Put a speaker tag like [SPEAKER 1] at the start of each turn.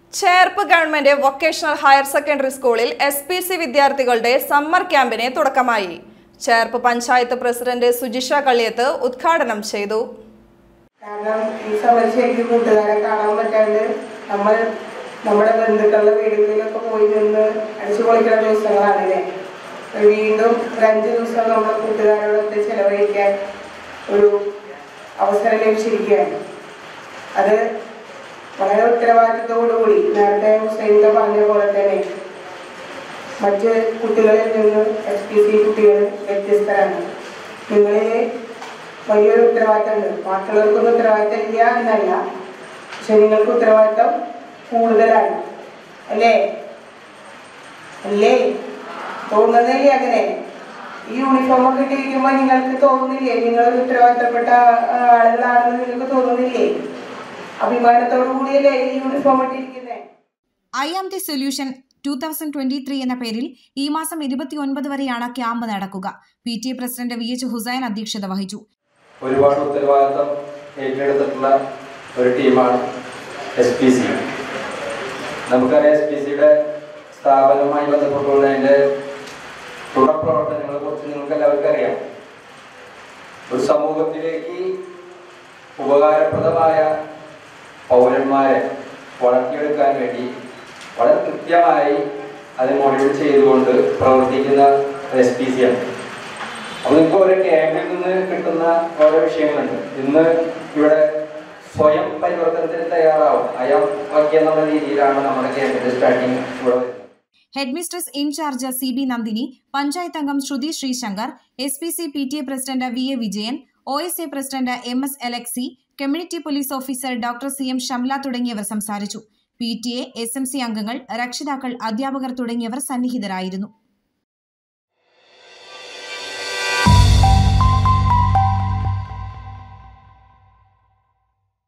[SPEAKER 1] Cherpu government vocational higher secondary സ്കൂളിൽ S P C വിദ്യാർത്ഥികളുടെ summer ക്യാമ്പിന് തുടക്കമായി ചേർപ്പ് പഞ്ചായത്ത് പ്രസിഡന്റ് സുജിഷ കള്ളിയത്ത് ഉദ്ഘാടനം ചെയ്തു
[SPEAKER 2] കാരണം ഈ സമയത്ത് ശരിക്കും കൂട്ടുകാരെ കാണാൻ പറ്റാണ്ട് നമ്മൾ നമ്മുടെ ബന്ധുക്കളുടെ വീടുകളിലൊക്കെ പോയി നിന്ന് അടിച്ചു പൊളിക്കുന്ന ദിവസങ്ങളാണല്ലേ അപ്പൊ വീണ്ടും ഒരു അഞ്ച് ദിവസം നമ്മുടെ കൂട്ടുകാരോടൊത്ത് ചെലവഴിക്കാൻ ഒരു അവസരം ലഭിച്ചിരിക്കുകയാണ് അത് വളരെ ഉത്തരവാദിത്തത്തോടുകൂടി നേരത്തെ ഹുസൈൻക പറഞ്ഞ പോലെ തന്നെ മറ്റ് കുട്ടികളിൽ നിന്ന് എസ് പി സി കുട്ടികൾ വ്യത്യസ്തരാണ് നിങ്ങളിൽ വലിയൊരു ഉത്തരവാദിത്തമുണ്ട് ബാക്കിയുള്ളവർക്കൊന്നും ഉത്തരവാദിത്തം ഇല്ല എന്നല്ല പക്ഷെ നിങ്ങൾക്ക് ഉത്തരവാദിത്തം കൂടുതലാണ് അല്ലേ അല്ലേ തോന്നുന്നില്ലേ അങ്ങനെ ഈ യൂണിഫോം ഒക്കെ ഇട്ടിരിക്കുമ്പോൾ നിങ്ങൾക്ക് തോന്നുന്നില്ലേ നിങ്ങൾ ഒരു ഉത്തരവാദിത്തപ്പെട്ട ആ, ആളുകളാണെന്ന് നിങ്ങൾക്ക് തോന്നുന്നില്ലേ അഭിമാനത്തോടു കൂടിയല്ലേ ഈ യൂണിഫോം ഇട്ടിരിക്കുന്നത്
[SPEAKER 3] I am the solution two thousand twenty three എന്ന പേരിൽ ഈ മാസം ഇരുപത്തിയൊൻപത് വരെയാണ് ക്യാമ്പ് നടക്കുക P T A president V H Hussain അധ്യക്ഷത വഹിച്ചു
[SPEAKER 4] ഒരുപാട് ഉത്തരവാദിത്തം ഏറ്റെടുത്തിട്ടുള്ള ഒരു ടീമാണ് എസ് പി സി നമുക്കറിയാം എസ് പി സിയുടെ സ്ഥാപനവുമായി ബന്ധപ്പെട്ടുള്ള അതിൻ്റെ തുടർ പ്രവർത്തനങ്ങളെ കുറിച്ച് നിങ്ങൾക്ക് എല്ലാവർക്കും അറിയാം ഒരു സമൂഹത്തിലേക്ക് ഉപകാരപ്രദമായ പൗരന്മാരെ വളർത്തിയെടുക്കാൻ വേണ്ടി വളരെ കൃത്യമായി അത് മോണിറ്റർ ചെയ്തുകൊണ്ട് പ്രവർത്തിക്കുന്ന എസ് പി സി ആണ് അപ്പൊ നിങ്ങൾക്ക് ഓരോ ക്യാമ്പിൽ നിന്ന് കിട്ടുന്ന ഓരോ വിഷയങ്ങളുണ്ട് ഇന്ന് ഇവിടെ സ്വയം പരിവർത്തനത്തിന് തയ്യാറാവും അയം വാക്യം എന്നുള്ള രീതിയിലാണ് നമ്മുടെ ക്യാമ്പിന്റെ സ്റ്റാർട്ടിങ് ഇവിടെ വരുന്നത്
[SPEAKER 3] head mistress incharge C B Nandini panchayat അംഗം Shruti Sreesankar S P C P T A president V A Vijayan O S A president M S Alexy community police officer doctor C M Shamla തുടങ്ങിയവർ സംസാരിച്ചു P T A S M C അംഗങ്ങൾ രക്ഷിതാക്കൾ അധ്യാപകർ തുടങ്ങിയവർ സന്നിഹിതരായിരുന്നു